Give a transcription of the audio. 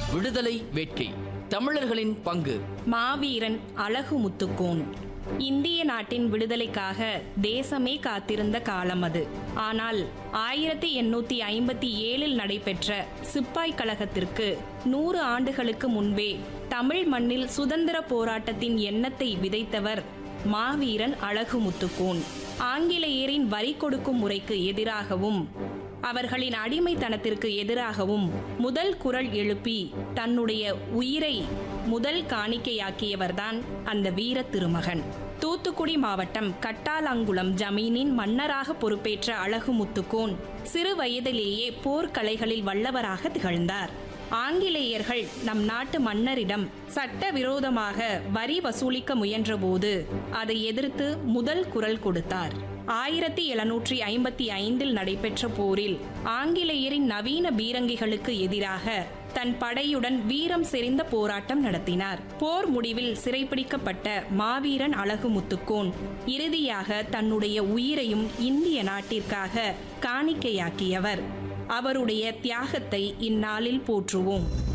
விடுதலை வேட்கை தமிழர்களின் பங்கு மாவீரன் அழகு முத்துக்கோன் இந்திய நாட்டின் விடுதலைக்காக தேசமே காத்திருந்த காலம் அது ஆனால் ஆயிரத்தி எண்ணூத்தி ஐம்பத்தி ஏழில் நடைபெற்ற சிப்பாய் கழகத்திற்கு நூறு ஆண்டுகளுக்கு முன்பே தமிழ் மண்ணில் சுதந்திர போராட்டத்தின் எண்ணத்தை விதைத்தவர் மாவீரன் அழகு முத்துக்கோன் ஆங்கிலேயரின் வரி கொடுக்கும் முறைக்கு எதிராகவும் அவர்களின் அடிமைத்தனத்திற்கு எதிராகவும் முதல் குரல் எழுப்பி தன்னுடைய உயிரை முதல் காணிக்கையாக்கியவர்தான் அந்த வீர திருமகன் தூத்துக்குடி மாவட்டம் கட்டாலாங்குளம் ஜமீனின் மன்னராக பொறுப்பேற்ற அழகு முத்துக்கோன் சிறு வயதிலேயே போர்க்கலைகளில் வல்லவராக திகழ்ந்தார் ஆங்கிலேயர்கள் நம் நாட்டு மன்னரிடம் சட்டவிரோதமாக வரி வசூலிக்க முயன்றபோது அதை எதிர்த்து முதல் குரல் கொடுத்தார் ஆயிரத்தி எழுநூற்றி ஐம்பத்தி ஐந்தில் நடைபெற்ற போரில் ஆங்கிலேயரின் நவீன பீரங்கிகளுக்கு எதிராக தன் படையுடன் வீரம் செறிந்த போராட்டம் நடத்தினார் போர் முடிவில் சிறைப்பிடிக்கப்பட்ட மாவீரன் அழகு முத்துக்கோன் இறுதியாக தன்னுடைய உயிரையும் இந்திய நாட்டிற்காக காணிக்கையாக்கியவர் அவருடைய தியாகத்தை இந்நாளில் போற்றுவோம்